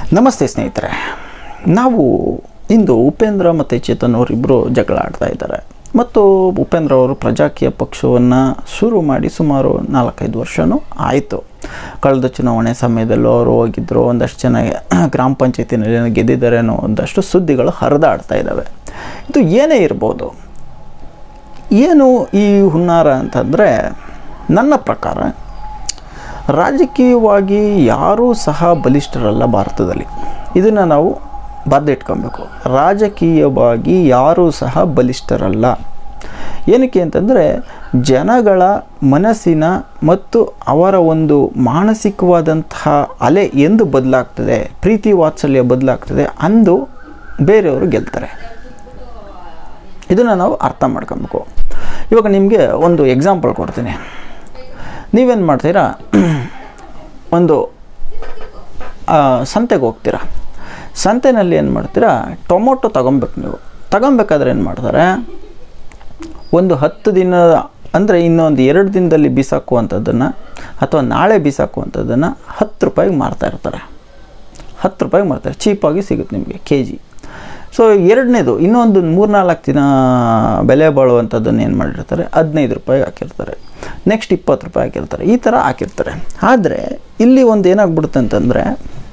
ನಮಸ್ತೆ ಸ್ನೇಹಿತರೆ ನಾವು ಇಂದು ಉಪೇಂದ್ರ ಮತ್ತು ಚೇತನ್ ಅವರಿಬ್ಬರು ಜಗಳ ಆಡ್ತಾ ಇದ್ದಾರೆ ಮತ್ತು ಉಪೇಂದ್ರ ಅವರು ಪ್ರಜಾಕೀಯ ಪಕ್ಷವನ್ನು ಶುರು ಮಾಡಿ ಸುಮಾರು ನಾಲ್ಕೈದು ವರ್ಷವೂ ಆಯಿತು ಕಳೆದ ಚುನಾವಣೆ ಸಮಯದಲ್ಲೂ ಅವರು ಹೋಗಿದ್ದರು ಒಂದಷ್ಟು ಜನ ಗ್ರಾಮ ಪಂಚಾಯತಿನಲ್ಲಿ ಏನೋ ಗೆದ್ದಿದ್ದಾರೆ ಅನ್ನೋ ಒಂದಷ್ಟು ಸುದ್ದಿಗಳು ಹರಿದಾಡ್ತಾ ಇದ್ದಾವೆ ಇದು ಏನೇ ಇರ್ಬೋದು ಏನು ಈ ಹುನ್ನಾರ ಅಂತಂದರೆ ನನ್ನ ಪ್ರಕಾರ ರಾಜಕೀಯವಾಗಿ ಯಾರೂ ಸಹ ಬಲಿಷ್ಠರಲ್ಲ ಭಾರತದಲ್ಲಿ ಇದನ್ನು ನಾವು ಬರೆದಿಟ್ಕೊಬೇಕು ರಾಜಕೀಯವಾಗಿ ಯಾರೂ ಸಹ ಬಲಿಷ್ಠರಲ್ಲ ಏನಕ್ಕೆ ಅಂತಂದರೆ ಜನಗಳ ಮನಸ್ಸಿನ ಮತ್ತು ಅವರ ಒಂದು ಮಾನಸಿಕವಾದಂತಹ ಅಲೆ ಎಂದು ಬದಲಾಗ್ತದೆ ಪ್ರೀತಿ ವಾತ್ಸಲ್ಯ ಬದಲಾಗ್ತದೆ ಅಂದು ಬೇರೆಯವರು ಗೆಲ್ತಾರೆ ಇದನ್ನು ನಾವು ಅರ್ಥ ಮಾಡ್ಕೊಬೇಕು ಇವಾಗ ನಿಮಗೆ ಒಂದು ಎಕ್ಸಾಂಪಲ್ ಕೊಡ್ತೀನಿ ನೀವೇನು ಮಾಡ್ತೀರಾ ಒಂದು ಆ, ಸಂತೆಗೆ ಹೋಗ್ತೀರಾ ಸಂತೆನಲ್ಲಿ ಏನು ಮಾಡ್ತೀರಾ ಟೊಮೊಟೊ ತಗೊಬೇಕು ನೀವು ತಗೊಬೇಕಾದ್ರೆ ಏನು ಮಾಡ್ತಾರೆ ಒಂದು ಹತ್ತು ದಿನ ಅಂದರೆ ಇನ್ನೊಂದು ಎರಡು ದಿನದಲ್ಲಿ ಬೀಸಾಕುವಂಥದ್ದನ್ನು ಅಥವಾ ನಾಳೆ ಬೀಸಾಕುವಂಥದ್ದನ್ನು ಹತ್ತು ರೂಪಾಯಿಗೆ ಮಾರ್ತಾ ಇರ್ತಾರೆ ಹತ್ತು ರೂಪಾಯಿಗೆ ಮಾರ್ತಾರೆ ಚೀಪಾಗಿ ಸಿಗುತ್ತೆ ನಿಮಗೆ ಕೆ ಜಿ ಸೊ ಎರಡನೇದು ಇನ್ನೊಂದು ಮೂರ್ನಾಲ್ಕು ದಿನ ಬೆಲೆ ಬಾಳುವಂಥದ್ದನ್ನು ಏನು ಮಾಡಿರ್ತಾರೆ ಹದಿನೈದು ರೂಪಾಯಿ ಹಾಕಿರ್ತಾರೆ ನೆಕ್ಸ್ಟ್ ಇಪ್ಪತ್ತು ರೂಪಾಯಿ ಹಾಕಿರ್ತಾರೆ ಈ ಥರ ಹಾಕಿರ್ತಾರೆ ಆದರೆ ಇಲ್ಲಿ ಒಂದು ಏನಾಗ್ಬಿಡುತ್ತೆ ಅಂತಂದರೆ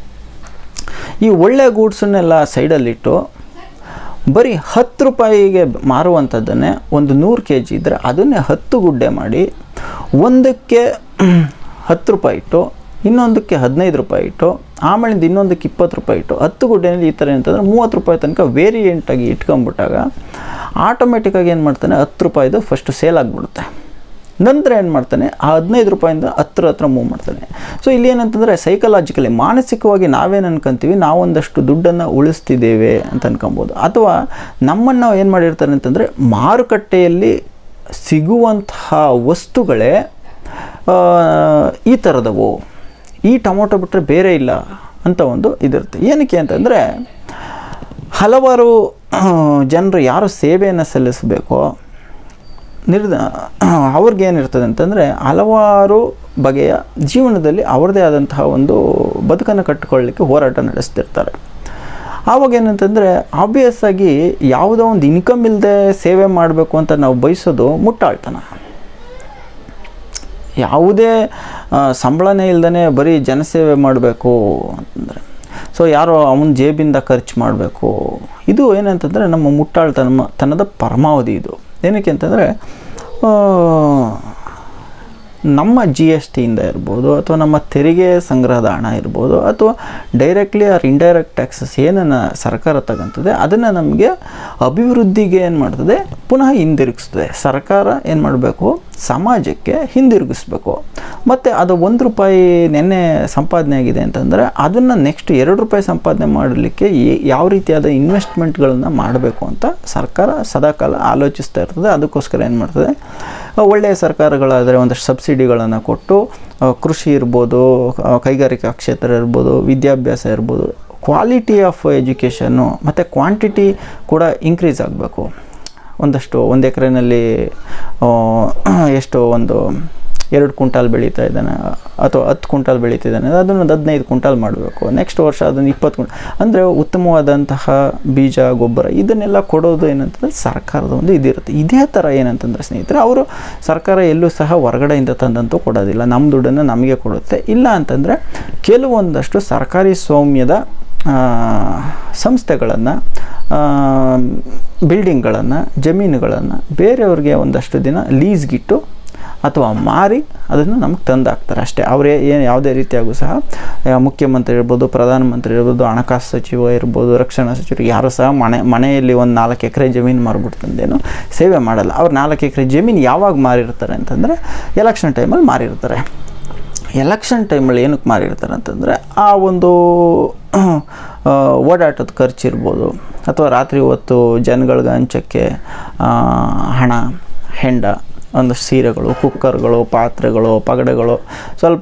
ಈ ಒಳ್ಳೆ ಗೂಡ್ಸನ್ನೆಲ್ಲ ಸೈಡಲ್ಲಿಟ್ಟು ಬರೀ ಹತ್ತು ರೂಪಾಯಿಗೆ ಮಾರುವಂಥದ್ದನ್ನೇ ಒಂದು ನೂರು ಕೆ ಜಿ ಇದ್ದರೆ ಅದನ್ನೇ ಹತ್ತು ಗುಡ್ಡೆ ಮಾಡಿ ಒಂದಕ್ಕೆ ಹತ್ತು ರೂಪಾಯಿ ಇಟ್ಟು ಇನ್ನೊಂದಕ್ಕೆ ಹದಿನೈದು ರೂಪಾಯಿ ಇಟ್ಟು ಆಮೇಲಿಂದ ಇನ್ನೊಂದಕ್ಕೆ ಇಪ್ಪತ್ತು ರೂಪಾಯಿ ಇಟ್ಟು ಹತ್ತು ಗುಡ್ಡೆನಲ್ಲಿ ಈ ಥರ ಅಂತಂದರೆ ಮೂವತ್ತು ರೂಪಾಯಿ ತನಕ ವೇರಿಯಂಟಾಗಿ ಇಟ್ಕೊಂಬಿಟ್ಟಾಗ ಆಟೋಮೆಟಿಕ್ಕಾಗಿ ಏನು ಮಾಡ್ತಾನೆ ಹತ್ತು ರೂಪಾಯಿದು ಫಸ್ಟು ಸೇಲ್ ಆಗಿಬಿಡುತ್ತೆ ನಂತರ ಏನು ಮಾಡ್ತಾನೆ ಆ ಹದಿನೈದು ರೂಪಾಯಿಂದ ಹತ್ರ ಹತ್ರ ಮೂವ್ ಮಾಡ್ತಾನೆ ಸೊ ಇಲ್ಲಿ ಏನಂತಂದರೆ ಸೈಕಲಾಜಿಕಲಿ ಮಾನಸಿಕವಾಗಿ ನಾವೇನು ಅನ್ಕೊಂತೀವಿ ನಾವೊಂದಷ್ಟು ದುಡ್ಡನ್ನು ಉಳಿಸ್ತಿದ್ದೇವೆ ಅಂತ ಅನ್ಕೊಬೋದು ಅಥವಾ ನಮ್ಮನ್ನು ಏನು ಮಾಡಿರ್ತಾರೆ ಅಂತಂದರೆ ಮಾರುಕಟ್ಟೆಯಲ್ಲಿ ಸಿಗುವಂತಹ ವಸ್ತುಗಳೇ ಆ, ಈ ಥರದವು ಈ ಟೊಮೊಟೊ ಬಿಟ್ಟರೆ ಬೇರೆ ಇಲ್ಲ ಅಂತ ಒಂದು ಇದಿರುತ್ತೆ ಏನಕ್ಕೆ ಅಂತಂದರೆ ಹಲವಾರು ಜನರು ಯಾರು ಸೇವೆಯನ್ನು ಸಲ್ಲಿಸಬೇಕೋ ನಿರ್ದ ಅವ್ರಿಗೇನಿರ್ತದೆ ಅಂತಂದರೆ ಹಲವಾರು ಬಗೆಯ ಜೀವನದಲ್ಲಿ ಅವ್ರದ್ದೇ ಆದಂತಹ ಒಂದು ಬದುಕನ್ನು ಕಟ್ಟಿಕೊಳ್ಳಲಿಕ್ಕೆ ಹೋರಾಟ ನಡೆಸ್ತಿರ್ತಾರೆ ಆವಾಗ ಏನಂತಂದರೆ ಆಬ್ವಿಯಸ್ ಆಗಿ ಯಾವುದೋ ಒಂದು ಇನ್ಕಮ್ ಇಲ್ಲದೆ ಸೇವೆ ಮಾಡಬೇಕು ಅಂತ ನಾವು ಬಯಸೋದು ಮುಟ್ಟಾಳ್ತನ ಯಾವುದೇ ಆ, ಸಂಬಳನೇ ಇಲ್ದೇ ಬರೀ ಜನಸೇವೆ ಮಾಡಬೇಕು ಅಂತಂದರೆ ಸೊ ಯಾರೋ ಅವನ ಜೇಬಿಂದ ಖರ್ಚು ಮಾಡಬೇಕು ಇದು ಏನಂತಂದರೆ ನಮ್ಮ ಮುಟ್ಟಾಳ್ತನ ತನದ ಪರಮಾವಧಿ ಇದು ಏನಕ್ಕೆ ಅಂತಂದರೆ ನಮ್ಮ ಜಿ ಎಸ್ ಟಿಯಿಂದ ಇರ್ಬೋದು ಅಥವಾ ನಮ್ಮ ತೆರಿಗೆ ಸಂಗ್ರಹದ ಹಣ ಇರ್ಬೋದು ಅಥವಾ ಡೈರೆಕ್ಟ್ಲಿ ಆರ್ ಇಂಡೈರೆಕ್ಟ್ ಟ್ಯಾಕ್ಸಸ್ ಏನನ್ನು ಸರ್ಕಾರ ತಗೊಂತದೆ ಅದನ್ನು ನಮಗೆ ಅಭಿವೃದ್ಧಿಗೆ ಏನು ಮಾಡ್ತದೆ ಪುನಃ ಹಿಂದಿರುಗಿಸ್ತದೆ ಸರ್ಕಾರ ಏನು ಮಾಡಬೇಕು ಸಮಾಜಕ್ಕೆ ಹಿಂದಿರುಗಿಸ್ಬೇಕು ಮತ್ತು ಅದು ಒಂದು ರೂಪಾಯಿ ನೆನ್ನೆ ಸಂಪಾದನೆ ಆಗಿದೆ ಅಂತಂದರೆ ಅದನ್ನು ನೆಕ್ಸ್ಟ್ ಎರಡು ರೂಪಾಯಿ ಸಂಪಾದನೆ ಮಾಡಲಿಕ್ಕೆ ಈ- ಯಾವ ರೀತಿಯಾದ ಇನ್ವೆಸ್ಟ್ಮೆಂಟ್ಗಳನ್ನು ಮಾಡಬೇಕು ಅಂತ ಸರ್ಕಾರ ಸದಾಕಾಲ ಆಲೋಚಿಸ್ತಾ ಇರ್ತದೆ ಅದಕ್ಕೋಸ್ಕರ ಏನು ಮಾಡ್ತದೆ ಆ, ಒಳ್ಳೆಯ ಸರ್ಕಾರಗಳಾದರೆ ಒಂದಷ್ಟು ಸಬ್ಸಿಡಿಗಳನ್ನು ಕೊಟ್ಟು ಆ, ಕೃಷಿ ಇರ್ಬೋದು ಆ, ಕೈಗಾರಿಕಾ ಕ್ಷೇತ್ರ ಇರ್ಬೋದು ವಿದ್ಯಾಭ್ಯಾಸ ಇರ್ಬೋದು ಕ್ವಾಲಿಟಿ ಆಫ್ ಎಜುಕೇಷನ್ನು ಮತ್ತು ಕ್ವಾಂಟಿಟಿ ಕೂಡ ಇನ್ಕ್ರೀಸ್ ಆಗಬೇಕು ಒಂದಷ್ಟು ಒಂದು ಎಕರೆನಲ್ಲಿ ಎಷ್ಟು ಒಂದು ಎರಡು ಕ್ವಿಂಟಾಲ್ ಬೆಳೀತಾ ಇದ್ದಾನೆ ಅಥವಾ ಹತ್ತು ಕ್ವಿಂಟಾಲ್ ಬೆಳೀತಿದ್ದಾನೆ ಅದನ್ನು ಒಂದು ಹದಿನೈದು ಕ್ವಿಂಟಾಲ್ ಮಾಡಬೇಕು ನೆಕ್ಸ್ಟ್ ವರ್ಷ ಅದನ್ನು ಇಪ್ಪತ್ತು ಕ್ವಿಂಟಲ್ ಅಂದರೆ ಉತ್ತಮವಾದಂತಹ ಬೀಜ ಗೊಬ್ಬರ ಇದನ್ನೆಲ್ಲ ಕೊಡೋದು ಏನಂತಂದರೆ ಸರ್ಕಾರದ ಒಂದು ಇದಿರುತ್ತೆ ಇದೇ ಥರ ಏನಂತಂದರೆ ಸ್ನೇಹಿತರೆ ಅವರು ಸರ್ಕಾರ ಎಲ್ಲೂ ಸಹ ಹೊರಗಡೆಯಿಂದ ತಂದಂತೂ ಕೊಡೋದಿಲ್ಲ ನಮ್ಮ ದುಡ್ಡನ್ನು ನಮಗೆ ಕೊಡುತ್ತೆ ಇಲ್ಲ ಅಂತಂದರೆ ಕೆಲವೊಂದಷ್ಟು ಸರ್ಕಾರಿ ಸ್ವಾಮ್ಯದ ಸಂಸ್ಥೆಗಳನ್ನು ಬಿಲ್ಡಿಂಗ್ಗಳನ್ನು ಜಮೀನುಗಳನ್ನು ಬೇರೆಯವ್ರಿಗೆ ಒಂದಷ್ಟು ದಿನ ಲೀಸ್ಗಿಟ್ಟು ಅಥವಾ ಮಾರಿ ಅದನ್ನು ನಮಗೆ ತಂದು ಹಾಕ್ತಾರೆ ಅಷ್ಟೇ ಅವರೇ ಏನು ಯಾವುದೇ ರೀತಿಯಾಗೂ ಸಹ ಆ, ಮುಖ್ಯಮಂತ್ರಿ ಇರ್ಬೋದು ಪ್ರಧಾನಮಂತ್ರಿ ಇರ್ಬೋದು ಹಣಕಾಸು ಸಚಿವ ಇರ್ಬೋದು ರಕ್ಷಣಾ ಸಚಿವರು ಯಾರು ಸಹ ಮನೆ ಮನೆಯಲ್ಲಿ ಒಂದು ನಾಲ್ಕು ಎಕರೆ ಜಮೀನು ಮಾರ್ಬಿಟ್ಟು ತಂದೇನು ಸೇವೆ ಮಾಡಲ್ಲ ಅವ್ರು ನಾಲ್ಕು ಎಕರೆ ಜಮೀನು ಯಾವಾಗ ಮಾರಿರ್ತಾರೆ ಅಂತಂದರೆ ಎಲೆಕ್ಷನ್ ಟೈಮಲ್ಲಿ ಮಾರಿರ್ತಾರೆ ಎಲೆಕ್ಷನ್ ಟೈಮಲ್ಲಿ ಏನಕ್ಕೆ ಮಾರಿರ್ತಾರೆ ಅಂತಂದರೆ ಆ ಒಂದು ಆ, ಓಡಾಟದ ಖರ್ಚು ಇರ್ಬೋದು ಅಥವಾ ರಾತ್ರಿ ಹೊತ್ತು ಜನಗಳಿಗೆ ಹಂಚೋಕ್ಕೆ ಆ, ಹಣ ಹೆಂಡ ಒಂದಷ್ಟು ಸೀರೆಗಳು ಕುಕ್ಕರ್ಗಳು ಪಾತ್ರೆಗಳು ಪಗಡೆಗಳು ಸ್ವಲ್ಪ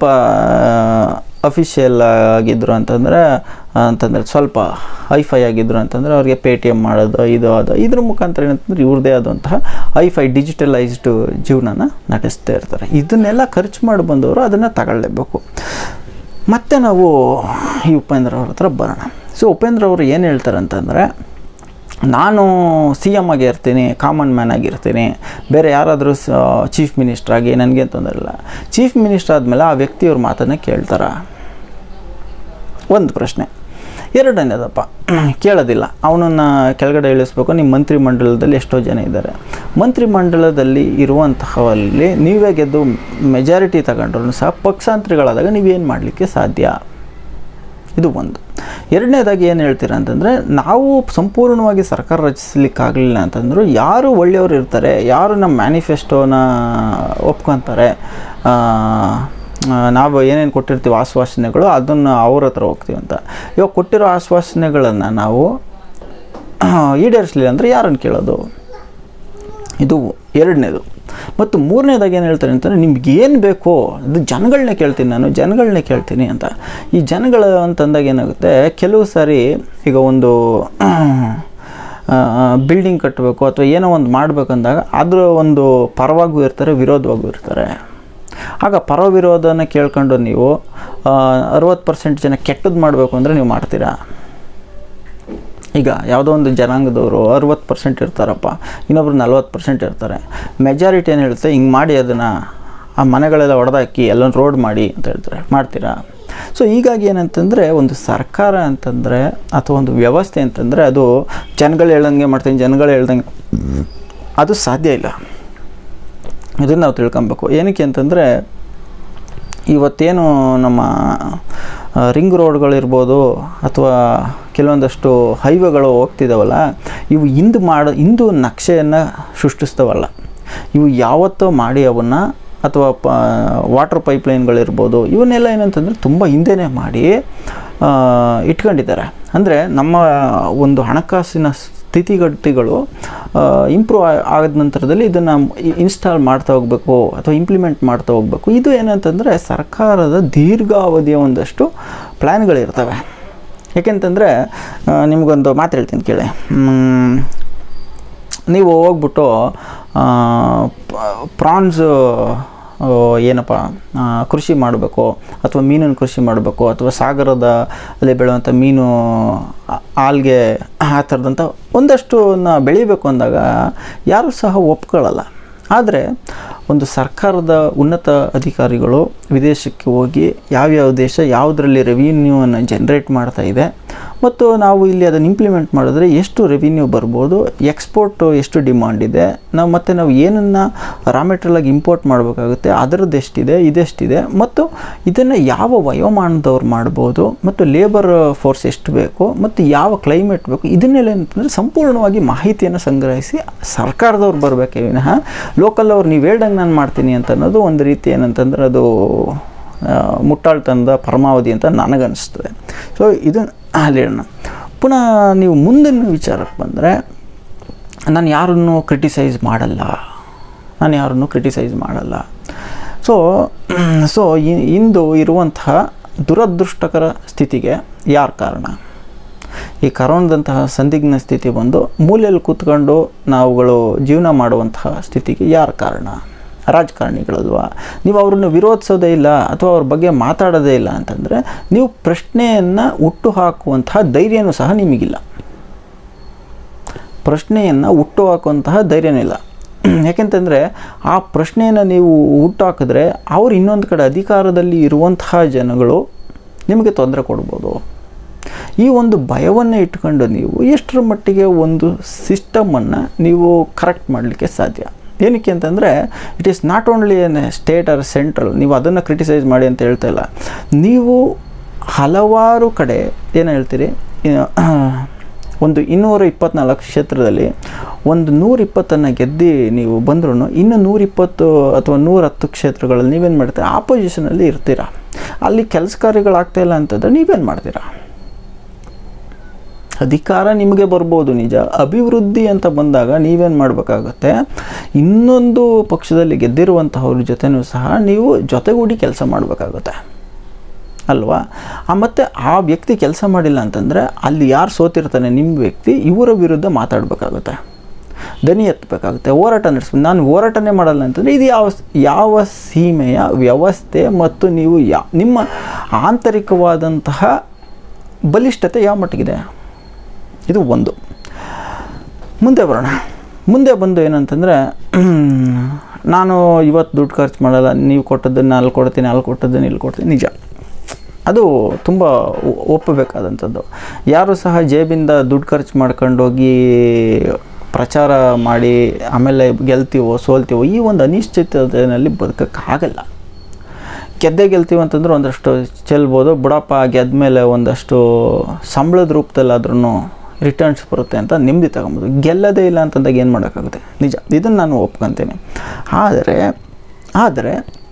ಅಫಿಷಿಯಲ್ ಆಗಿದ್ದರು ಅಂತಂದರೆ ಅಂತಂದರೆ ಸ್ವಲ್ಪ ಹೈಫೈ ಆಗಿದ್ದರು ಅಂತಂದರೆ ಅವ್ರಿಗೆ ಪೇ ಟಿ ಎಮ್ ಮಾಡೋದು ಇದು ಅದು ಇದ್ರ ಮುಖಾಂತರ ಏನಂತಂದ್ರೆ ಇವ್ರದ್ದೇ ಆದಂತಹ ಹೈಫೈ ಡಿಜಿಟಲೈಸ್ಡ್ ಜೀವನನ ನಡೆಸ್ತಾ ಇರ್ತಾರೆ ಇದನ್ನೆಲ್ಲ ಖರ್ಚು ಮಾಡಿ ಬಂದವರು ಅದನ್ನು ತಗೊಳ್ಳೇಬೇಕು ಮತ್ತೆ ನಾವು ಈ ಉಪೇಂದ್ರ ಅವ್ರ ಹತ್ರ ಬರೋಣ ಸೊ ಉಪೇಂದ್ರ ಅವರು ಏನು ಹೇಳ್ತಾರೆ ಅಂತಂದರೆ ನಾನು ಸಿ ಎಮ್ ಆಗಿ ಇರ್ತೀನಿ ಕಾಮನ್ ಮ್ಯಾನ್ ಆಗಿರ್ತೀನಿ ಬೇರೆ ಯಾರಾದರೂ ಚೀಫ್ ಮಿನಿಸ್ಟರ್ ಆಗಿ ನನಗೇನು ತೊಂದರೆ ಇಲ್ಲ ಚೀಫ್ ಮಿನಿಸ್ಟರ್ ಆದಮೇಲೆ ಆ ವ್ಯಕ್ತಿಯವ್ರ ಮಾತನ್ನು ಕೇಳ್ತಾರ ಒಂದು ಪ್ರಶ್ನೆ ಎರಡನೇದಪ್ಪ ಕೇಳೋದಿಲ್ಲ ಅವನನ್ನು ಕೆಳಗಡೆ ಇಳಿಸ್ಬೇಕು ನಿಮ್ಮ ಮಂತ್ರಿಮಂಡಲದಲ್ಲಿ ಎಷ್ಟೋ ಜನ ಇದ್ದಾರೆ ಮಂತ್ರಿಮಂಡಲದಲ್ಲಿ ಇರುವಂತಹವಲ್ಲಿ ನೀವೇ ಗೆದ್ದು ಮೆಜಾರಿಟಿ ತಗೊಂಡ್ರು ಸಹ ಪಕ್ಷಾಂತರಿಗಳಾದಾಗ ನೀವೇನು ಮಾಡಲಿಕ್ಕೆ ಸಾಧ್ಯ ಇದು ಒಂದು ಎರಡನೇದಾಗಿ ಏನು ಹೇಳ್ತೀರಾ ಅಂತಂದರೆ ನಾವು ಸಂಪೂರ್ಣವಾಗಿ ಸರ್ಕಾರ ರಚಿಸ್ಲಿಕ್ಕಾಗಲಿಲ್ಲ ಅಂತಂದ್ರು ಯಾರು ಒಳ್ಳೆಯವರು ಇರ್ತಾರೆ ಯಾರು ನಮ್ಮ ಮ್ಯಾನಿಫೆಸ್ಟೋನ ಒಪ್ಕೊತಾರೆ ಆ, ಆ, ನಾವು ಏನೇನು ಕೊಟ್ಟಿರ್ತೀವಿ ಆಶ್ವಾಸನೆಗಳು ಅದನ್ನು ಅವ್ರ ಹತ್ರ ಹೋಗ್ತೀವಿ ಅಂತ ಇವಾಗ ಕೊಟ್ಟಿರೋ ಆಶ್ವಾಸನೆಗಳನ್ನು ನಾವು ಈಡೇರಿಸಲಿಲ್ಲ ಅಂದರೆ ಯಾರನ್ನು ಕೇಳೋದು ಇದು ಎರಡನೇದು ಮತ್ತು ಮೂರನೇದಾಗಿ ಏನು ಹೇಳ್ತಾರೆ ಅಂತಂದರೆ ನಿಮ್ಗೆ ಏನು ಬೇಕೋ ಅದು ಜನಗಳನ್ನೇ ಕೇಳ್ತೀನಿ ನಾನು ಜನಗಳನ್ನೇ ಕೇಳ್ತೀನಿ ಅಂತ ಈ ಜನಗಳು ಅಂತಂದಾಗ ಏನಾಗುತ್ತೆ ಕೆಲವು ಸಾರಿ ಈಗ ಒಂದು ಬಿಲ್ಡಿಂಗ್ ಕಟ್ಟಬೇಕು ಅಥವಾ ಏನೋ ಒಂದು ಮಾಡಬೇಕಂದಾಗ ಅದರ ಒಂದು ಪರವಾಗೂ ಇರ್ತಾರೆ ವಿರೋಧವಾಗೂ ಇರ್ತಾರೆ ಆಗ ಪರ ವಿರೋಧನ ಕೇಳ್ಕೊಂಡು ನೀವು ಅರವತ್ತು ಪರ್ಸೆಂಟ್ ಜನ ಕೆಟ್ಟದ್ದು ಮಾಡಬೇಕು ಅಂದರೆ ನೀವು ಮಾಡ್ತೀರಾ ಈಗ ಯಾವುದೋ ಒಂದು ಜನಾಂಗದವರು ಅರುವತ್ತು ಪರ್ಸೆಂಟ್ ಇರ್ತಾರಪ್ಪ ಇನ್ನೊಬ್ರು ನಲ್ವತ್ತು ಪರ್ಸೆಂಟ್ ಇರ್ತಾರೆ ಮೆಜಾರಿಟಿ ಏನು ಹೇಳುತ್ತೆ ಹಿಂಗೆ ಮಾಡಿ ಅದನ್ನು ಆ ಮನೆಗಳೆಲ್ಲ ಹೊಡೆದಾಕಿ ಎಲ್ಲ ರೋಡ್ ಮಾಡಿ ಅಂತ ಹೇಳ್ತಾರೆ ಮಾಡ್ತೀರಾ ಸೊ ಹೀಗಾಗಿ ಏನಂತಂದರೆ ಒಂದು ಸರ್ಕಾರ ಅಂತಂದರೆ ಅಥವಾ ಒಂದು ವ್ಯವಸ್ಥೆ ಅಂತಂದರೆ ಅದು ಜನಗಳು ಹೇಳ್ದಂಗೆ ಮಾಡ್ತೀನಿ ಜನಗಳು ಹೇಳ್ದಂಗೆ ಅದು ಸಾಧ್ಯ ಇಲ್ಲ ಇದನ್ನು ನಾವು ತಿಳ್ಕೊಬೇಕು ಏನಕ್ಕೆ ಅಂತಂದರೆ ಇವತ್ತೇನು ನಮ್ಮ ಆ, ರಿಂಗ್ ರೋಡ್ಗಳಿರ್ಬೋದು ಅಥವಾ ಕೆಲವೊಂದಷ್ಟು ಹೈವೇಗಳು ಹೋಗ್ತಿದ್ದಾವಲ್ಲ ಇವು ಇಂದು ಮಾಡ ಇಂದು ನಕ್ಷೆಯನ್ನು ಸೃಷ್ಟಿಸ್ತವಲ್ಲ ಇವು ಯಾವತ್ತೋ ಮಾಡಿ ಅವನ್ನು ಅಥವಾ ಪ ವಾಟರ್ ಪೈಪ್ಲೈನ್ಗಳಿರ್ಬೋದು ಇವನ್ನೆಲ್ಲ ಏನಂತಂದರೆ ತುಂಬ ಹಿಂದೆನೇ ಮಾಡಿ ಆ, ಇಟ್ಕೊಂಡಿದ್ದಾರೆ ಅಂದರೆ ನಮ್ಮ ಒಂದು ಹಣಕಾಸಿನ ಸ್ಥಿತಿಗತಿಗಳು ಇಂಪ್ರೂವ್ ಆದ ನಂತರದಲ್ಲಿ ಇದನ್ನು ಇನ್ಸ್ಟಾಲ್ ಮಾಡ್ತಾ ಹೋಗಬೇಕು ಅಥವಾ ಇಂಪ್ಲಿಮೆಂಟ್ ಮಾಡ್ತಾ ಹೋಗಬೇಕು ಇದು ಏನಂತಂದರೆ ಸರ್ಕಾರದ ದೀರ್ಘಾವಧಿಯ ಒಂದಷ್ಟು ಪ್ಲ್ಯಾನ್ಗಳಿರ್ತವೆ ಯಾಕೆಂತಂದರೆ ನಿಮಗೊಂದು ಮಾತು ಹೇಳ್ತೀನಿ ಕೇಳಿ ಮ್, ನೀವು ಹೋಗ್ಬಿಟ್ಟು ಪ್ರಾನ್ಸ್ ಏನಪ್ಪ ಆ, ಕೃಷಿ ಮಾಡಬೇಕು ಅಥವಾ ಮೀನನ್ನು ಕೃಷಿ ಮಾಡಬೇಕು ಅಥವಾ ಸಾಗರದ ಅಲ್ಲಿ ಬೆಳೆಯುವಂಥ ಮೀನು ಆ- ಆಲ್ಗೆ ಆ ಥರದಂಥ ಒಂದಷ್ಟು ಬೆಳಿಬೇಕು ಅಂದಾಗ ಯಾರೂ ಸಹ ಒಪ್ಕೊಳ್ಳಲ್ಲ ಆದರೆ ಒಂದು ಸರ್ಕಾರದ ಉನ್ನತ ಅಧಿಕಾರಿಗಳು ವಿದೇಶಕ್ಕೆ ಹೋಗಿ ಯಾವ್ಯಾವ ದೇಶ ಯಾವುದರಲ್ಲಿ ರೆವಿನ್ಯೂವನ್ನು ಜನ್ರೇಟ್ ಮಾಡ್ತಾ ಇದೆ ಮತ್ತು ನಾವು ಇಲ್ಲಿ ಅದನ್ನು ಇಂಪ್ಲಿಮೆಂಟ್ ಮಾಡಿದ್ರೆ ಎಷ್ಟು ರೆವಿನ್ಯೂ ಬರ್ಬೋದು ಎಕ್ಸ್ಪೋರ್ಟ್ ಎಷ್ಟು ಡಿಮಾಂಡ್ ಇದೆ ನಾವು ಮತ್ತು ನಾವು ಏನನ್ನು ರಾ ಮೆಟೀರಿಯಲ್ ಆಗಿ ಇಂಪೋರ್ಟ್ ಮಾಡಬೇಕಾಗುತ್ತೆ ಅದರದ್ದು ಎಷ್ಟಿದೆ ಇದೆಷ್ಟಿದೆ ಮತ್ತು ಇದನ್ನು ಯಾವ ವಯೋಮಾನದವ್ರು ಮಾಡ್ಬೋದು ಮತ್ತು ಲೇಬರ್ ಫೋರ್ಸ್ ಎಷ್ಟು ಬೇಕು ಮತ್ತು ಯಾವ ಕ್ಲೈಮೇಟ್ ಬೇಕು ಇದನ್ನೆಲ್ಲ ಏನಂತಂದರೆ ಸಂಪೂರ್ಣವಾಗಿ ಮಾಹಿತಿಯನ್ನು ಸಂಗ್ರಹಿಸಿ ಸರ್ಕಾರದವ್ರು ಬರಬೇಕೇ ವಿನಃ ಲೋಕಲ್ ಅವ್ರು ನೀವು ಹೇಳ್ದಂಗೆ ನಾನು ಮಾಡ್ತೀನಿ ಅಂತ ಅನ್ನೋದು ಒಂದು ರೀತಿ ಏನಂತಂದ್ರೆ ಅದು ಆ, ಮುಟ್ಟಾಳ್ತನದ ಪರಮಾವಧಿ ಅಂತ ನನಗನ್ನಿಸ್ತದೆ ಸೊ ಇದು ಅಲ್ಲಿ ಹೇಳೋಣ ಪುನಃ ನೀವು ಮುಂದಿನ ವಿಚಾರಕ್ಕೆ ಬಂದರೆ ನಾನು ಯಾರನ್ನು ಕ್ರಿಟಿಸೈಸ್ ಮಾಡಲ್ಲ ನಾನು ಯಾರನ್ನು ಕ್ರಿಟಿಸೈಸ್ ಮಾಡಲ್ಲ ಸೊ ಸೊ ಇಂದು ಇರುವಂತಹ ದುರದೃಷ್ಟಕರ ಸ್ಥಿತಿಗೆ ಯಾರು ಕಾರಣ ಈ ಕರೋನಾದಂತಹ ಸಂದಿಗ್ಧ ಸ್ಥಿತಿ ಬಂದು ಮೂಲೆಯಲ್ಲಿ ಕೂತ್ಕೊಂಡು ನಾವುಗಳು ಜೀವನ ಮಾಡುವಂತಹ ಸ್ಥಿತಿಗೆ ಯಾರು ಕಾರಣ ರಾಜಕಾರಣಿಗಳಲ್ವಾ ನೀವು ಅವ್ರನ್ನ ವಿರೋಧಿಸೋದೇ ಇಲ್ಲ ಅಥವಾ ಅವ್ರ ಬಗ್ಗೆ ಮಾತಾಡೋದೇ ಇಲ್ಲ ಅಂತಂದರೆ ನೀವು ಪ್ರಶ್ನೆಯನ್ನು ಹುಟ್ಟು ಹಾಕುವಂತಹ ಧೈರ್ಯನೂ ಸಹ ನಿಮಗಿಲ್ಲ ಪ್ರಶ್ನೆಯನ್ನು ಹುಟ್ಟು ಹಾಕುವಂತಹ ಧೈರ್ಯನೂ ಇಲ್ಲ ಯಾಕೆಂತಂದರೆ ಆ ಪ್ರಶ್ನೆಯನ್ನು ನೀವು ಹುಟ್ಟಾಕಿದ್ರೆ ಅವ್ರು ಇನ್ನೊಂದು ಕಡೆ ಅಧಿಕಾರದಲ್ಲಿ ಇರುವಂತಹ ಜನಗಳು ನಿಮಗೆ ತೊಂದರೆ ಕೊಡ್ಬೋದು ಈ ಒಂದು ಭಯವನ್ನು ಇಟ್ಕೊಂಡು ನೀವು ಎಷ್ಟರ ಮಟ್ಟಿಗೆ ಒಂದು ಸಿಸ್ಟಮನ್ನು ನೀವು ಕರೆಕ್ಟ್ ಮಾಡಲಿಕ್ಕೆ ಸಾಧ್ಯ ಏನಕ್ಕೆ ಅಂತಂದರೆ it is not only N state or central ನೀವು ಅದನ್ನು ಕ್ರಿಟಿಸೈಸ್ ಮಾಡಿ ಅಂತ ಹೇಳ್ತಾ ಇಲ್ಲ ನೀವು ಹಲವಾರು ಕಡೆ ಏನು ಹೇಳ್ತೀರಿ ಇನ್ನು, ಒಂದು ಇನ್ನೂರ ಇಪ್ಪತ್ನಾಲ್ಕು ಕ್ಷೇತ್ರದಲ್ಲಿ ಒಂದು ನೂರಿಪ್ಪತ್ತನ್ನು ಗೆದ್ದು ನೀವು ಬಂದ್ರೂ ಇನ್ನು ನೂರಿಪ್ಪತ್ತು ಅಥವಾ ನೂರಹತ್ತು ಕ್ಷೇತ್ರಗಳಲ್ಲಿ ನೀವೇನು ಮಾಡ್ತೀರಾ ಆಪೋಸಿಷನಲ್ಲಿ ಇರ್ತೀರಾ ಅಲ್ಲಿ ಕೆಲಸ ಕಾರ್ಯಗಳಾಗ್ತಾ ಇಲ್ಲ ಅಂತಂದರೆ ನೀವೇನು ಮಾಡ್ತೀರಾ ಅಧಿಕಾರ ನಿಮಗೆ ಬರ್ಬೋದು ನಿಜ ಅಭಿವೃದ್ಧಿ ಅಂತ ಬಂದಾಗ ನೀವೇನು ಮಾಡಬೇಕಾಗತ್ತೆ ಇನ್ನೊಂದು ಪಕ್ಷದಲ್ಲಿ ಗೆದ್ದಿರುವಂತಹವ್ರ ಜೊತೆನೂ ಸಹ ನೀವು ಜೊತೆಗೂಡಿ ಕೆಲಸ ಮಾಡಬೇಕಾಗುತ್ತೆ ಅಲ್ವಾ ಆ ಮತ್ತು ಆ ವ್ಯಕ್ತಿ ಕೆಲಸ ಮಾಡಿಲ್ಲ ಅಂತಂದರೆ ಅಲ್ಲಿ ಯಾರು ಸೋತಿರ್ತಾನೆ ನಿಮ್ಮ ವ್ಯಕ್ತಿ ಇವರ ವಿರುದ್ಧ ಮಾತಾಡಬೇಕಾಗುತ್ತೆ ದನಿ ಎತ್ತಬೇಕಾಗುತ್ತೆ ಹೋರಾಟ ನಡೆಸ್ಬೇಕು ನಾನು ಹೋರಾಟನೇ ಮಾಡಲ್ಲ ಅಂತಂದರೆ ಇದು ಯಾವ ಯಾವ ಸೀಮೆಯ ವ್ಯವಸ್ಥೆ ಮತ್ತು ನೀವು ಯಾ ನಿಮ್ಮ ಆಂತರಿಕವಾದಂತಹ ಬಲಿಷ್ಠತೆ ಯಾವ ಮಟ್ಟಿಗಿದೆ ಇದು ಒಂದು ಮುಂದೆ ಬರೋಣ ಮುಂದೆ ಬಂದು ಏನಂತಂದರೆ ನಾನು ಇವತ್ತು ದುಡ್ಡು ಖರ್ಚು ಮಾಡಲ್ಲ ನೀವು ಕೊಟ್ಟದ್ದನ್ನು ಅಲ್ಲಿ ಕೊಡ್ತೀನಿ ಅಲ್ಲಿ ಕೊಟ್ಟದ್ದನ್ನು ಇಲ್ಲಿ ಕೊಡ್ತೀನಿ ನಿಜ ಅದು ತುಂಬ ಒ- ಒಪ್ಪಬೇಕಾದಂಥದ್ದು ಯಾರು ಸಹ ಜೇಬಿಂದ ದುಡ್ಡು ಖರ್ಚು ಮಾಡ್ಕೊಂಡೋಗಿ ಪ್ರಚಾರ ಮಾಡಿ ಆಮೇಲೆ ಗೆಲ್ತೀವೋ ಸೋಲ್ತೀವೋ ಈ ಒಂದು ಅನಿಶ್ಚಿತತೆಯಲ್ಲಿ ಬದುಕೋಕ್ಕಾಗಲ್ಲ ಗೆದ್ದೆ ಗೆಲ್ತೀವಿ ಅಂತಂದ್ರೆ ಒಂದಷ್ಟು ಚೆಲ್ಬೋದು ಬುಡಪ್ಪ ಗೆದ್ದ ಮೇಲೆ ಒಂದಷ್ಟು ಸಂಬಳದ ರೂಪದಲ್ಲಾದ್ರೂ ರಿಟರ್ನ್ಸ್ ಬರುತ್ತೆ ಅಂತ ನೆಮ್ಮದಿ ತಗೊಬೋದು ಗೆಲ್ಲದೇ ಇಲ್ಲ ಅಂತಂದಾಗ ಏನು ಮಾಡೋಕ್ಕಾಗುತ್ತೆ ನಿಜ ಇದನ್ನು ನಾನು ಒಪ್ಕೊತೀನಿ ಆದರೆ ಆದರೆ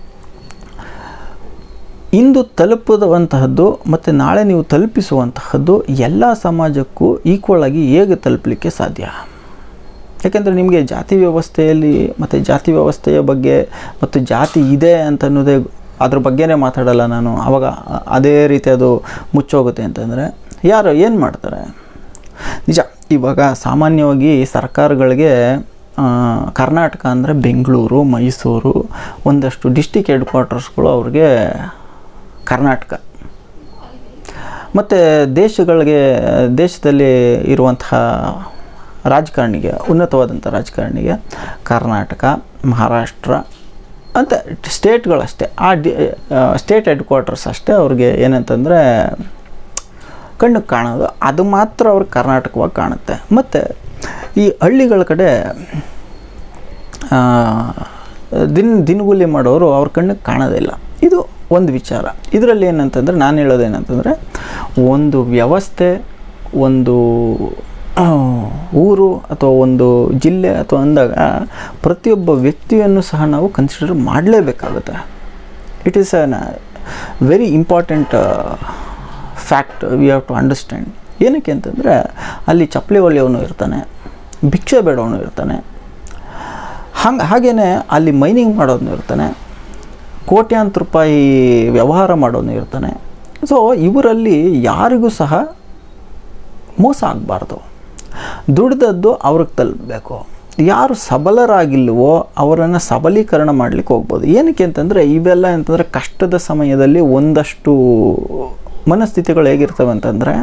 ಇಂದು ತಲುಪುವಂತಹದ್ದು ಮತ್ತು ನಾಳೆ ನೀವು ತಲುಪಿಸುವಂತಹದ್ದು ಎಲ್ಲ ಸಮಾಜಕ್ಕೂ ಈಕ್ವಲ್ ಆಗಿ ಹೇಗೆ ತಲುಪಲಿಕ್ಕೆ ಸಾಧ್ಯ ಯಾಕೆಂದರೆ ನಿಮಗೆ ಜಾತಿ ವ್ಯವಸ್ಥೆಯಲ್ಲಿ ಮತ್ತು ಜಾತಿ ವ್ಯವಸ್ಥೆಯ ಬಗ್ಗೆ ಮತ್ತು ಜಾತಿ ಇದೆ ಅಂತ ಅನ್ನೋದೇ ಅದ್ರ ಬಗ್ಗೆನೇ ಮಾತಾಡಲ್ಲ ನಾನು ಆವಾಗ ಅದೇ ರೀತಿ ಅದು ಮುಚ್ಚೋಗುತ್ತೆ ಅಂತಂದರೆ ಯಾರು ಏನು ಮಾಡ್ತಾರೆ ನಿಜ ಇವಾಗ ಸಾಮಾನ್ಯವಾಗಿ ಸರ್ಕಾರಗಳಿಗೆ ಆ, ಕರ್ನಾಟಕ ಅಂದರೆ ಬೆಂಗಳೂರು ಮೈಸೂರು ಒಂದಷ್ಟು ಡಿಸ್ಟಿಕ್ ಹೆಡ್ ಕ್ವಾರ್ಟರ್ಸ್ಗಳು ಅವ್ರಿಗೆ ಕರ್ನಾಟಕ ಮತ್ತು ದೇಶಗಳಿಗೆ ದೇಶದಲ್ಲಿ ಇರುವಂತಹ ರಾಜಕಾರಣಿಗೆ ಉನ್ನತವಾದಂಥ ರಾಜಕಾರಣಿಗೆ ಕರ್ನಾಟಕ ಮಹಾರಾಷ್ಟ್ರ ಅಂತ ಸ್ಟೇಟ್ಗಳಷ್ಟೇ ಆ ಡಿ ಸ್ಟೇಟ್ ಹೆಡ್ ಕ್ವಾರ್ಟರ್ಸ್ ಅಷ್ಟೇ ಅವ್ರಿಗೆ ಏನಂತಂದರೆ ಕಣ್ಣಿಗೆ ಕಾಣೋದು ಅದು ಮಾತ್ರ ಅವ್ರಿಗೆ ಕರ್ನಾಟಕವಾಗಿ ಕಾಣುತ್ತೆ ಮತ್ತು ಈ ಹಳ್ಳಿಗಳ ಕಡೆ ಆ, ದಿನ ದಿನಗೂಲಿ ಮಾಡೋರು ಅವ್ರ ಕಣ್ಣಿಗೆ ಕಾಣೋದಿಲ್ಲ ಇದು ಒಂದು ವಿಚಾರ ಇದರಲ್ಲಿ ಏನಂತಂದರೆ ನಾನು ಹೇಳೋದೇನಂತಂದರೆ ಒಂದು ವ್ಯವಸ್ಥೆ ಒಂದು ಆ, ಊರು ಅಥವಾ ಒಂದು ಜಿಲ್ಲೆ ಅಥವಾ ಅಂದಾಗ ಪ್ರತಿಯೊಬ್ಬ ವ್ಯಕ್ತಿಯನ್ನು ಸಹ ನಾವು ಕನ್ಸಿಡರ್ ಮಾಡಲೇಬೇಕಾಗುತ್ತೆ it is an very important fact we have to understand ಏನಕ್ಕೆ ಅಂತಂದರೆ ಅಲ್ಲಿ ಚಪ್ಪಲಿ ಹೊಲಿಯವನು ಇರ್ತಾನೆ ಭಿಕ್ಷೆ ಬೇಡವನು ಇರ್ತಾನೆ ಹಂಗೆ ಹಾಗೆಯೇ ಅಲ್ಲಿ ಮೈನಿಂಗ್ ಮಾಡೋನು ಇರ್ತಾನೆ ಕೋಟ್ಯಾಂತರ ರೂಪಾಯಿ ವ್ಯವಹಾರ ಮಾಡೋನು ಇರ್ತಾನೆ ಸೊ ಇವರಲ್ಲಿ ಯಾರಿಗೂ ಸಹ ಮೋಸ ಆಗಬಾರ್ದು ದುಡ್ದದ್ದು ಅವ್ರಿಗೆ ತಲುಪಬೇಕು ಯಾರು ಸಬಲರಾಗಿಲ್ವೋ ಅವರನ್ನು ಸಬಲೀಕರಣ ಮಾಡಲಿಕ್ಕೆ ಹೋಗ್ಬೋದು ಏನಕ್ಕೆ ಅಂತಂದರೆ ಇವೆಲ್ಲ ಅಂತಂದರೆ ಕಷ್ಟದ ಸಮಯದಲ್ಲಿ ಒಂದಷ್ಟು ಮನಸ್ಥಿತಿಗಳು ಹೇಗಿರ್ತವೆ ಅಂತಂದರೆ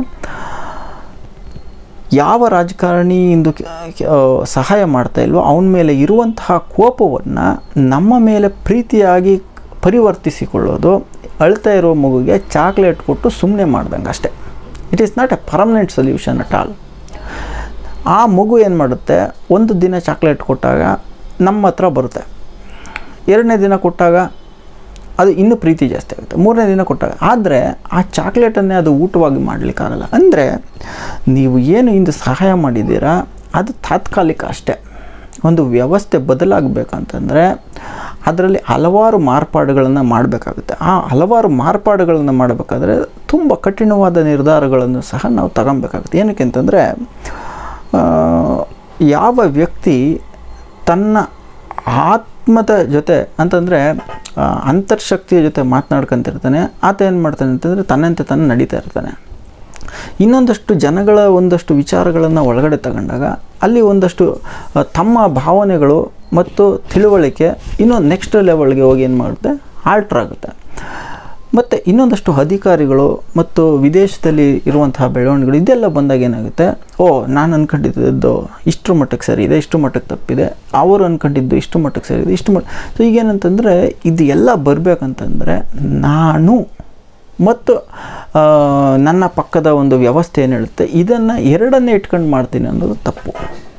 ಯಾವ ರಾಜಕಾರಣಿ ಇಂದು ಕ- ಕ- ಆ, ಸಹಾಯ ಮಾಡ್ತಾ ಇಲ್ವೋ ಅವನ ಮೇಲೆ ಇರುವಂತಹ ಕೋಪವನ್ನು ನಮ್ಮ ಮೇಲೆ ಪ್ರೀತಿಯಾಗಿ ಪರಿವರ್ತಿಸಿಕೊಳ್ಳೋದು ಅಳ್ತಾ ಇರೋ ಮಗುಗೆ ಚಾಕ್ಲೇಟ್ ಕೊಟ್ಟು ಸುಮ್ಮನೆ ಮಾಡ್ದಂಗೆ ಅಷ್ಟೇ it is not a permanent solution at all ಆ ಮಗು ಏನು ಮಾಡುತ್ತೆ ಒಂದು ದಿನ ಚಾಕ್ಲೇಟ್ ಕೊಟ್ಟಾಗ ನಮ್ಮ ಹತ್ರ ಬರುತ್ತೆ ಎರಡನೇ ದಿನ ಕೊಟ್ಟಾಗ ಅದು ಇನ್ನೂ ಪ್ರೀತಿ ಜಾಸ್ತಿ ಆಗುತ್ತೆ ಮೂರನೇ ದಿನ ಕೊಟ್ಟಾಗ ಆದರೆ ಆ ಚಾಕ್ಲೇಟನ್ನೇ ಅದು ಊಟವಾಗಿ ಮಾಡಲಿಕ್ಕಾಗಲ್ಲ ಅಂದರೆ ನೀವು ಏನು ಇಂದು ಸಹಾಯ ಮಾಡಿದ್ದೀರಾ ಅದು ತಾತ್ಕಾಲಿಕ ಅಷ್ಟೇ ಒಂದು ವ್ಯವಸ್ಥೆ ಬದಲಾಗಬೇಕಂತಂದರೆ ಅದರಲ್ಲಿ ಹಲವಾರು ಮಾರ್ಪಾಡುಗಳನ್ನು ಮಾಡಬೇಕಾಗುತ್ತೆ ಆ ಹಲವಾರು ಮಾರ್ಪಾಡುಗಳನ್ನು ಮಾಡಬೇಕಾದ್ರೆ ತುಂಬ ಕಠಿಣವಾದ ನಿರ್ಧಾರಗಳನ್ನು ಸಹ ನಾವು ತಗೊಬೇಕಾಗುತ್ತೆ ಏನಕ್ಕೆ ಅಂತಂದರೆ ಆ, ಯಾವ ವ್ಯಕ್ತಿ ತನ್ನ ಆತ್ಮದ ಜೊತೆ ಅಂತಂದರೆ ಆ, ಅಂತರ್ಶಕ್ತಿಯ ಜೊತೆ ಮಾತನಾಡ್ಕೊಂತಿರ್ತಾನೆ ಆತ ಏನು ಮಾಡ್ತಾನೆ ಅಂತಂದರೆ ತನ್ನಂತೆ ತಾನು ನಡೀತಾ ಇರ್ತಾನೆ ಇನ್ನೊಂದಷ್ಟು ಜನಗಳ ಒಂದಷ್ಟು ವಿಚಾರಗಳನ್ನು ಒಳಗಡೆ ತಗೊಂಡಾಗ ಅಲ್ಲಿ ಒಂದಷ್ಟು ಆ, ತಮ್ಮ ಭಾವನೆಗಳು ಮತ್ತು ತಿಳುವಳಿಕೆ ಇನ್ನೂ ನೆಕ್ಸ್ಟ್ ಲೆವೆಲ್ಗೆ ಹೋಗಿ ಏನು ಮಾಡುತ್ತೆ ಆಲ್ಟ್ರ್ ಆಗುತ್ತೆ ಮತ್ತು ಇನ್ನೊಂದಷ್ಟು ಅಧಿಕಾರಿಗಳು ಮತ್ತು ವಿದೇಶದಲ್ಲಿ ಇರುವಂತಹ ಬೆಳವಣಿಗೆಗಳು ಇದೆಲ್ಲ ಬಂದಾಗ ಏನಾಗುತ್ತೆ ಓ ನಾನು ಅಂದ್ಕೊಂಡಿದ್ದು ಇಷ್ಟು ಮಟ್ಟಕ್ಕೆ ಸರಿ ಇದೆ ಇಷ್ಟು ಮಟ್ಟಕ್ಕೆ ತಪ್ಪಿದೆ ಅವರು ಅಂದ್ಕೊಂಡಿದ್ದು ಇಷ್ಟು ಮಟ್ಟಕ್ಕೆ ಸರಿ ಇದೆ ಇಷ್ಟು ಮಟ್ಟ ಸೊ ಈಗೇನಂತಂದರೆ ಇದು ಎಲ್ಲ ಬರಬೇಕಂತಂದರೆ ನಾನು ಮತ್ತು ಆ, ನನ್ನ ಪಕ್ಕದ ಒಂದು ವ್ಯವಸ್ಥೆ ಏನು ಹೇಳುತ್ತೆ ಇದನ್ನು ಎರಡನ್ನೇ ಇಟ್ಕೊಂಡು ಮಾಡ್ತೀನಿ ಅನ್ನೋದು ತಪ್ಪು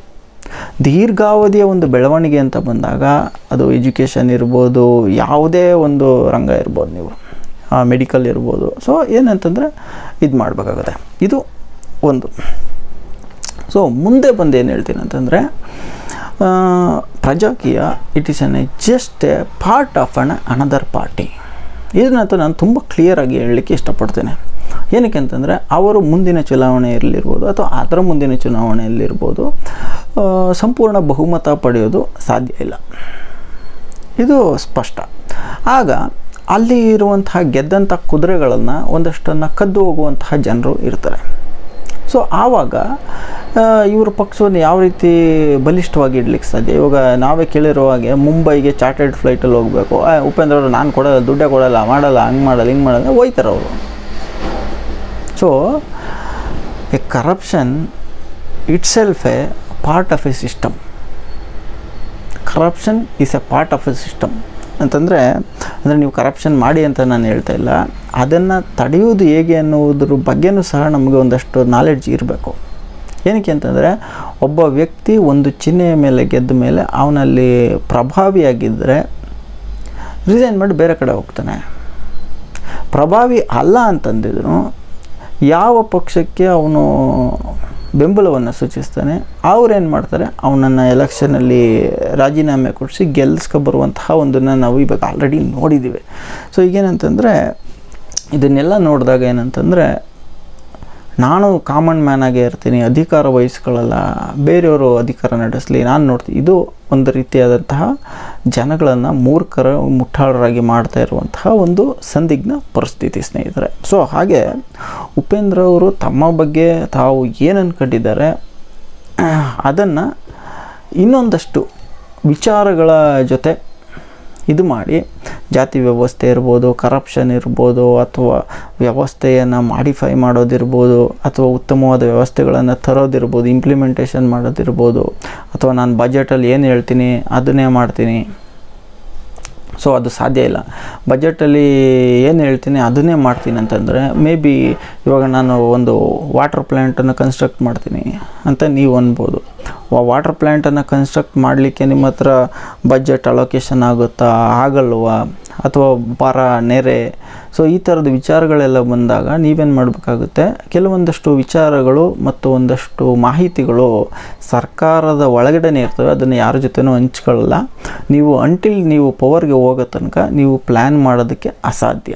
ದೀರ್ಘಾವಧಿಯ ಒಂದು ಬೆಳವಣಿಗೆ ಅಂತ ಬಂದಾಗ ಅದು ಎಜುಕೇಷನ್ ಇರ್ಬೋದು ಯಾವುದೇ ಒಂದು ರಂಗ ಇರ್ಬೋದು ನೀವು ಮೆಡಿಕಲ್ ಇರ್ಬೋದು ಸೊ ಏನಂತಂದರೆ ಇದು ಮಾಡಬೇಕಾಗುತ್ತೆ ಇದು ಒಂದು ಸೊ ಮುಂದೆ ಬಂದು ಏನು ಹೇಳ್ತೀನಿ ಅಂತಂದರೆ Prajakiya it is an a just a part of an another party ಇದನ್ನಂತೂ ನಾನು ತುಂಬ ಕ್ಲಿಯರಾಗಿ ಹೇಳಲಿಕ್ಕೆ ಇಷ್ಟಪಡ್ತೇನೆ ಏನಕ್ಕೆ ಅಂತಂದರೆ ಅವರು ಮುಂದಿನ ಚುನಾವಣೆಯಲ್ಲಿರ್ಬೋದು ಅಥವಾ ಅದರ ಮುಂದಿನ ಚುನಾವಣೆಯಲ್ಲಿರ್ಬೋದು ಆ, ಸಂಪೂರ್ಣ ಬಹುಮತ ಪಡೆಯೋದು ಸಾಧ್ಯ ಇಲ್ಲ ಇದು ಸ್ಪಷ್ಟ ಆಗ ಅಲ್ಲಿ ಇರುವಂತಹ ಗೆದ್ದಂಥ ಕುದುರೆಗಳನ್ನು ಒಂದಷ್ಟನ್ನು ಕದ್ದು ಹೋಗುವಂತಹ ಜನರು ಇರ್ತಾರೆ ಸೊ ಆವಾಗ ಇವ್ರ ಪಕ್ಷವನ್ನು ಯಾವ ರೀತಿ ಬಲಿಷ್ಠವಾಗಿ ಇಡ್ಲಿಕ್ಕೆ ಸಾಧ್ಯ ಇವಾಗ ನಾವೇ ಕೇಳಿರೋ ಹಾಗೆ ಮುಂಬೈಗೆ ಚಾರ್ಟೆಡ್ ಫ್ಲೈಟಲ್ಲಿ ಹೋಗಬೇಕು ಉಪೇಂದ್ರ ಅವರು ನಾನು ಕೊಡಲ್ಲ ದುಡ್ಡೇ ಕೊಡಲ್ಲ ಮಾಡಲ್ಲ ಹಂಗೆ ಮಾಡಲ್ಲ ಹಿಂಗೆ ಮಾಡಲ್ಲ ಹೋಯ್ತಾರೆ ಅವರು so a corruption itself a part of a system corruption is a part of a system ಅಂತಂದರೆ ಅಂದರೆ ನೀವು ಕರಪ್ಷನ್ ಮಾಡಿ ಅಂತ ನಾನು ಹೇಳ್ತಾ ಇಲ್ಲ ಅದನ್ನು ತಡೆಯುವುದು ಹೇಗೆ ಅನ್ನೋದ್ರ ಬಗ್ಗೆನೂ ಸಹ ನಮಗೆ ಒಂದಷ್ಟು ನಾಲೆಡ್ಜ್ ಇರಬೇಕು ಏನಕ್ಕೆ ಅಂತಂದರೆ ಒಬ್ಬ ವ್ಯಕ್ತಿ ಒಂದು ಚಿಹ್ನೆಯ ಮೇಲೆ ಗೆದ್ದ ಮೇಲೆ ಅವನಲ್ಲಿ ಪ್ರಭಾವಿಯಾಗಿದ್ದರೆ ರಿಸೈನ್ ಮಾಡಿ ಬೇರೆ ಕಡೆ ಹೋಗ್ತಾನೆ ಪ್ರಭಾವಿ ಅಲ್ಲ ಅಂತಂದಿದ್ರು ಯಾವ ಪಕ್ಷಕ್ಕೆ ಅವನು ಬೆಂಬಲವನ್ನು ಸೂಚಿಸ್ತಾನೆ ಅವ್ರೇನು ಮಾಡ್ತಾರೆ ಅವನನ್ನು ಎಲೆಕ್ಷನಲ್ಲಿ ರಾಜೀನಾಮೆ ಕೊಡಿಸಿ ಗೆಲ್ಲಿಸ್ಕೊಬರುವಂತಹ ಒಂದನ್ನು ನಾವು ಇವಾಗ ಆಲ್ರೆಡಿ ನೋಡಿದ್ದೀವಿ ಸೊ ಈಗೇನಂತಂದರೆ ಇದನ್ನೆಲ್ಲ ನೋಡಿದಾಗ ಏನಂತಂದರೆ ನಾನು ಕಾಮನ್ ಮ್ಯಾನ್ ಆಗೇ ಇರ್ತೀನಿ ಅಧಿಕಾರ ವಹಿಸ್ಕೊಳ್ಳಲ್ಲ ಬೇರೆಯವರು ಅಧಿಕಾರ ನಡೆಸಲಿ ನಾನು ನೋಡ್ತೀನಿ ಇದು ಒಂದು ರೀತಿಯಾದಂತಹ ಜನಗಳನ್ನು ಮೂರ್ಖರ ಮುಟ್ಟಾಳರಾಗಿ ಮಾಡ್ತಾ ಇರುವಂತಹ ಒಂದು ಸಂದಿಗ್ಧ ಪರಿಸ್ಥಿತಿ ಸ್ನೇಹಿತರೆ ಸೊ ಹಾಗೆ ಉಪೇಂದ್ರ ಅವರು ತಮ್ಮ ಬಗ್ಗೆ ತಾವು ಏನು ಅಂದ್ಕೊಂಡಿದ್ದಾರೆ ಅದನ್ನು ಇನ್ನೊಂದಷ್ಟು ವಿಚಾರಗಳ ಜೊತೆ ಇದು ಮಾಡಿ ಜಾತಿ ವ್ಯವಸ್ಥೆ ಇರ್ಬೋದು ಕರಪ್ಷನ್ ಇರ್ಬೋದು ಅಥವಾ ವ್ಯವಸ್ಥೆಯನ್ನು ಮಾಡಿಫೈ ಮಾಡೋದಿರ್ಬೋದು ಅಥವಾ ಉತ್ತಮವಾದ ವ್ಯವಸ್ಥೆಗಳನ್ನು ತರೋದಿರ್ಬೋದು ಇಂಪ್ಲಿಮೆಂಟೇಷನ್ ಮಾಡೋದಿರ್ಬೋದು ಅಥವಾ ನಾನು ಬಜೆಟಲ್ಲಿ ಏನು ಹೇಳ್ತೀನಿ ಅದನ್ನೇ ಮಾಡ್ತೀನಿ ಸೊ ಅದು ಸಾಧ್ಯ ಇಲ್ಲ ಬಜೆಟಲ್ಲಿ ಏನು ಹೇಳ್ತೀನಿ ಅದನ್ನೇ ಮಾಡ್ತೀನಿ ಅಂತಂದರೆ ಮೇ ಬಿ ಇವಾಗ ನಾನು ಒಂದು ವಾಟರ್ ಪ್ಲ್ಯಾಂಟನ್ನು ಕನ್ಸ್ಟ್ರಕ್ಟ್ ಮಾಡ್ತೀನಿ ಅಂತ ನೀವು ಅನ್ಬೋದು ಆ ವಾಟರ್ ಪ್ಲ್ಯಾಂಟನ್ನು ಕನ್ಸ್ಟ್ರಕ್ಟ್ ಮಾಡಲಿಕ್ಕೆ ನಿಮ್ಮ ಹತ್ರ ಬಜೆಟ್ ಅಲೋಕೇಶನ್ ಆಗುತ್ತಾ ಆಗಲ್ವಾ ಅಥವಾ ಬರ ನೆರೆ ಸೊ ಈ ಥರದ ವಿಚಾರಗಳೆಲ್ಲ ಬಂದಾಗ ನೀವೇನು ಮಾಡಬೇಕಾಗುತ್ತೆ ಕೆಲವೊಂದಷ್ಟು ವಿಚಾರಗಳು ಮತ್ತು ಒಂದಷ್ಟು ಮಾಹಿತಿಗಳು ಸರ್ಕಾರದ ಒಳಗಡೆನೇ ಇರ್ತವೆ ಅದನ್ನು ಯಾರ ಜೊತೆನೂ ಹಂಚ್ಕೊಳ್ಳಲ್ಲ ನೀವು ಅಂಟಿಲ್ ನೀವು ಪವರ್ಗೆ ಹೋಗೋ ತನಕ ನೀವು ಪ್ಲ್ಯಾನ್ ಮಾಡೋದಕ್ಕೆ ಅಸಾಧ್ಯ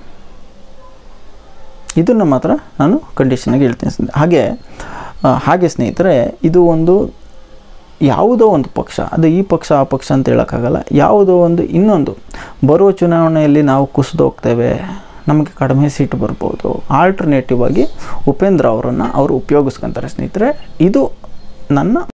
ಇದನ್ನು ಮಾತ್ರ ನಾನು ಕಂಡೀಷನಾಗಿ ಹೇಳ್ತೀನಿ ಹಾಗೆ ಹಾಗೆ ಸ್ನೇಹಿತರೆ ಇದು ಒಂದು ಯಾವುದೋ ಒಂದು ಪಕ್ಷ ಅದು ಈ ಪಕ್ಷ ಆ ಪಕ್ಷ ಅಂತ ಹೇಳೋಕ್ಕಾಗಲ್ಲ ಯಾವುದೋ ಒಂದು ಇನ್ನೊಂದು ಬರುವ ಚುನಾವಣೆಯಲ್ಲಿ ನಾವು ಕುಸಿದು ಹೋಗ್ತೇವೆ ನಮಗೆ ಕಡಿಮೆ ಸೀಟು ಬರ್ಬೋದು ಆಲ್ಟರ್ನೇಟಿವ್ ಆಗಿ ಉಪೇಂದ್ರ ಅವರನ್ನು ಅವರು ಉಪಯೋಗಿಸ್ಕೊತಾರೆ ಸ್ನೇಹಿತರೆ ಇದು ನನ್ನ